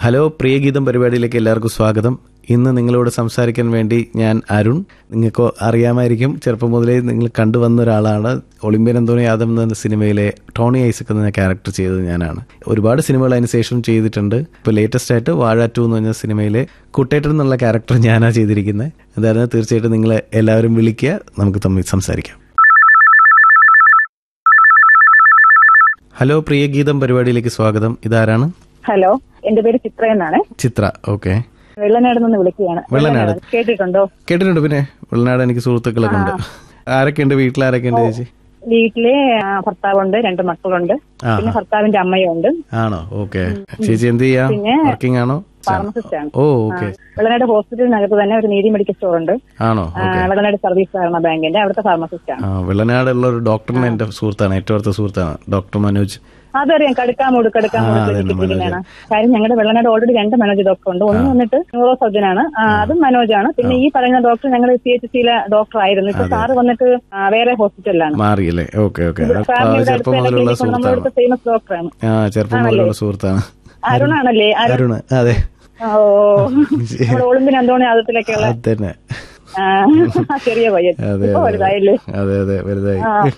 Hello പ്രിയഗീതം പരിപാടിയിലേക്ക് എല്ലാവർക്കും സ്വാഗതം ഇന്ന് നിങ്ങളോട് സംസാരിക്കാൻ വേണ്ടി ഞാൻ അരുൺ നിങ്ങൾക്ക് അറിയാമായിരിക്കും ചെറുപ്പം മുതലേ നിങ്ങൾ കണ്ടുവന്ന ഒരാളാണ് ഒളിമ്പ്യൻ അന്തോണി യാദവ് എന്ന സിനിമയിലെ ടോണി ഐസക് എന്ന ക്യാരക്ടർ ചെയ്തത് ഞാനാണ് ഒരുപാട് സിനിമകൾ അതിന് ശേഷം ചെയ്തിട്ടുണ്ട് ഇപ്പോൾ ലേറ്റസ്റ്റ് ആയിട്ട് വാഴ ടു എന്ന് പറഞ്ഞ സിനിമയിലെ കുട്ടേട്ടൻ എന്നുള്ള ക്യാരക്ടർ ഞാനാ ചെയ്തിരിക്കുന്നത് അതായത് തീർച്ചയായിട്ടും നിങ്ങൾ എല്ലാവരും വിളിക്കുക നമുക്ക് തമ്മിൽ സംസാരിക്കാം ഹലോ പ്രിയഗീതം പരിപാടിയിലേക്ക് സ്വാഗതം ഇതാരാണ് ഹലോ എന്റെ പേര് ചിത്ര എന്നാണ് ചിത്ര ഓക്കെ വെള്ളനാട് നിന്ന് വിളിക്കുകയാണ് വെള്ളനാട്. കേട്ടിട്ടുണ്ടോ കേട്ടിട്ടുണ്ട് പിന്നെ വെള്ളനാട് എനിക്ക് സുഹൃത്തുക്കളൊക്കെ ഉണ്ട് ആരൊക്കെയുണ്ട് വീട്ടിൽ ആരൊക്കെയുണ്ട് ചേച്ചി വീട്ടിലെ ആ, ഭർത്താവുണ്ട് രണ്ട് മക്കളുണ്ട് ആ പിന്നെ ഭർത്താവിന്റെ അമ്മയുണ്ട് ആണോ ഓക്കെ ചേച്ചി എന്ത് ചെയ്യാ പിന്നെ വർക്കിംഗ് ആണോ ഫാർമസിസ്റ്റ് ആണ് ഓ ഓക്കെ വെള്ളനാട് ഹോസ്പിറ്റലിനകത്ത് തന്നെ ഒരു നീതി മെഡിക്കൽ സ്റ്റോർ ഉണ്ട് ആണോ ആ, വെള്ളനാട് സർവീസ് സഹകരണ ബാങ്കിന്റെ അവിടുത്തെ ഫാർമസിസ്റ്റ് ആണ് ആ വെള്ളനാടുള്ള ഒരു ഡോക്ടറിനെ എന്റെ സുഹൃത്താണ് ഏറ്റവും അടുത്ത സുഹൃത്താണ് ഡോക്ടർ മനോജ് അതറിയാം കടുക്കാമൂട് കടുക്കാമൂട് ആ, അതന്നെ, ക്ലിനിക്കിലാണ് കാര്യം ഞങ്ങളുടെ വെള്ളനാട് ഓൾറെഡി രണ്ട് മനോജ് ഡോക്ടർ ഉണ്ട് ഒന്ന് വന്നിട്ട് ന്യൂറോ സർജൻ ആണ് ആ, അതും മനോജാണ് പിന്നെ ഈ പറയുന്ന ഡോക്ടർ ഞങ്ങളുടെ സി എച്ച് സിയിലെ ഡോക്ടർ ആയിരുന്നു ഇപ്പൊ സാറ് വന്നിട്ട് ആ, വേറെ ഹോസ്പിറ്റലിലാണ് മാറിയല്ലേ ഓക്കെ ഓക്കെ ഫാമിലിയുടെ ചെറുപ്പം അടുത്ത് മുതലുള്ള ക്ലിനിക്കുണ്ട് നമ്മുടെ സുഹൃത്താണ് അടുത്ത് ഫേമസ് ഡോക്ടറാണ് ആ ചെറുപ്പം മുതലുള്ള സുഹൃത്താണ് അരുണാണല്ലേ അരുൺ അരുണ് അതെ ഓ നമ്മുടെ ഒളിമ്പിന് അന്തോണി ആദത്തിലൊക്കെയുള്ള അത് തന്നെ ആ, ചെറിയ പയ്യൻ അതെ ഇപ്പൊ അതെ വലുതായില്ലേ അതെ അതെ വലുതായി ആ